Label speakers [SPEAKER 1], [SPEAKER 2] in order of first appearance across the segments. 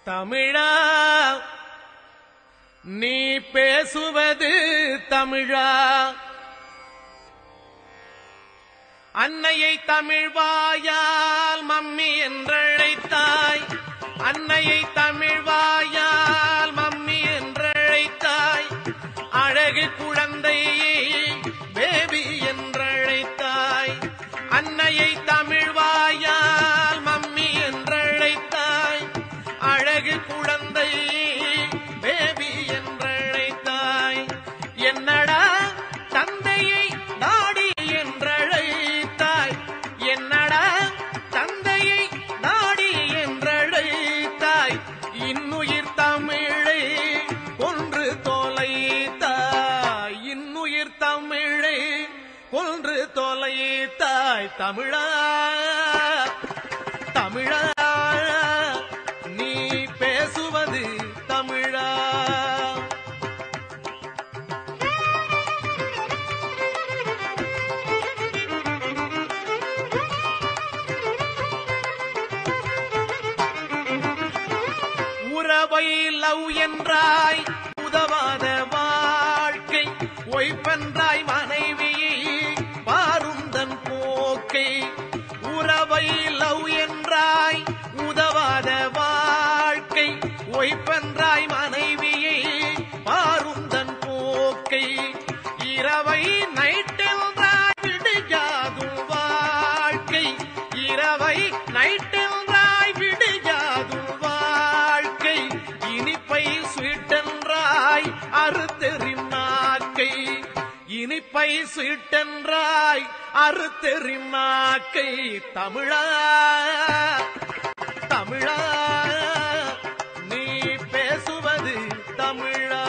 [SPEAKER 1] தமிழா நீ பேசுவது தமிழா அன்னையை தமிழ் வாயால் மம்மி என்றழைத்தாய் அன்னையை தமிழ் வாயால் மம்மி என்றழைத்தாய் அழகு குழந்தையை பேபி என்றழைத்தாய் அன்னையை தமிழ் வாயால் மம்மி என்றழைத்தாய் அழகு குழந்தை பேபி என்றழைத்தாய் என்னடா தந்தையை தாடி என்றழைத்தாய் என்னடா தந்தையை தாடி என்றழைத்தாய் இன்னுயிர் தமிழை கொன்று தொலைத்தாய் இன்னுயிர் தமிழை கொன்று தொலைத்தாய் தமிழா தமிழா நீ பேசுவது தமிழா உறவை லவ் என்றாய் உதவாத வாழ்க்கை ஒய்பென்றாய் மனைவியை பாருந்தன் போக்கை உறவை லவ் என்றாய் உதவாத வாழ்க்கை ஒய்பென்றாய் மனைவியை பாருந்தன் போக்கை இரவை நைட்டென்றாய் விடுகாதும் வாழ்க்கை இரவை நைட்டென்றாய் விடுகாதும் வாழ்க்கை இனிப்பை ஸ்வீட்டென்றாய் அறுத்தெறிம் நாக்கை இனிப்பை ஸ்வீட்டென்றாய் அறுத்தெறிம் நாக்கை தமிழா தமிழா நீ பேசுவது தமிழா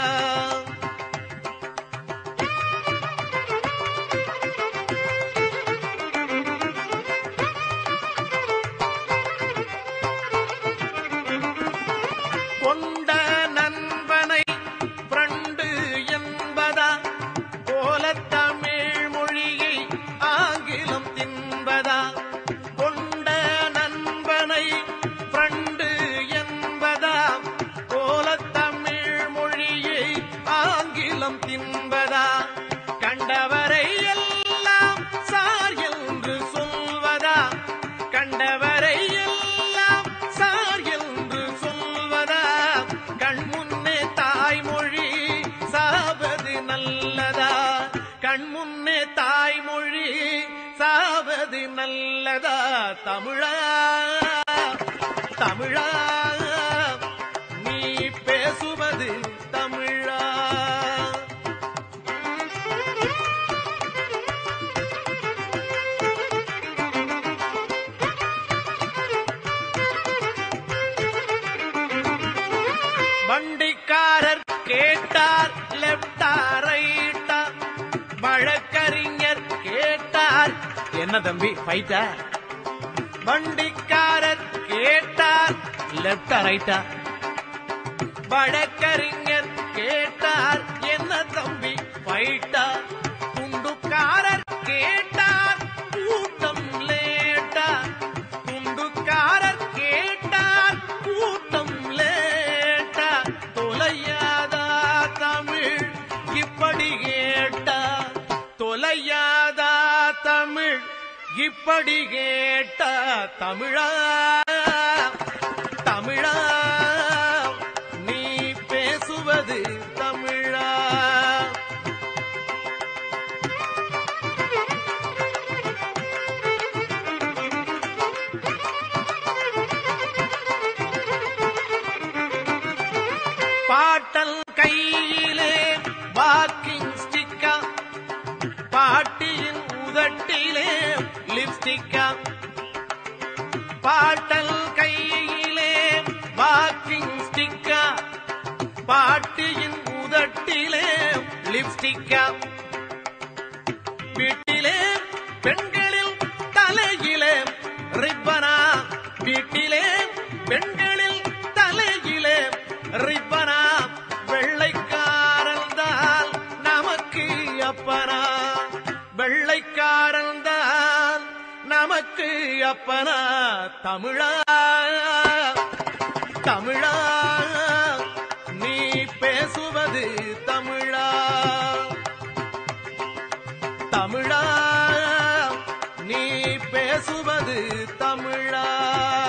[SPEAKER 1] கொண்ட நண்பனை பிரண்டு என்பதா போல தமிழ் மொழியை ஆங்கிலம் தின்பதா கொண்ட நண்பனை பிரண்டு என்பதா போல தமிழ் மொழியை ஆங்கிலம் தின்பதா கண்டவரை எல்லாம் சார் என்று சொல்வதா கண்டவரை எல்லாம் சார் என்று சொல்வதா கண் முன்னே தாய்மொழி சாவது நல்லதா கண் முன்னே தாய்மொழி சாவது நல்லதா தமிழா தமிழா நீ பேசுவது தமிழா வண்டிக்காரர் கேட்டார் லெப்டா ரைட்டா வழக்கறிஞர் கேட்டார் என்ன தம்பி ஃபைட்டா வண்டிக்காரர் கேட்டார் லெப்டா ரைட்டா வழக்கறிஞர் கேட்டார் என்ன தம்பி ஃபைட்டா துண்டுக்காரர் கேட்டார் கூட்டம் லேட்டா துண்டுக்காரர் கேட்டார் கூட்டம் லேட்டா தொலையாதா தமிழ் இப்படி கேட்டா தொலையாதா தமிழ் இப்படி கேட்டா தமிழா தமிழா நீ பேசுவது தமிழா பாட்டல் கையிலே வாக்கிங் ஸ்டிக்கா பாட்டியின் உதட்டிலே லிப்ஸ்டிக்கா பாட்டல் கையிலே வாக்கிங் ஸ்டிக்கா பாட்டியின் உதட்டிலே லிப்ஸ்டிக்கா வீட்டிலே பெண்களில் தலையிலே ரிப்பனா வீட்டிலே பெண்களில் தலையிலே ரிப்பனா வெள்ளைக்காரந்தால் நமக்கு அப்பனா வெள்ளைக்காரந்தால் நமக்கு அப்பனா தமிழா தமிழா நீ பேசுவது தமிழா தமிழா நீ பேசுவது தமிழா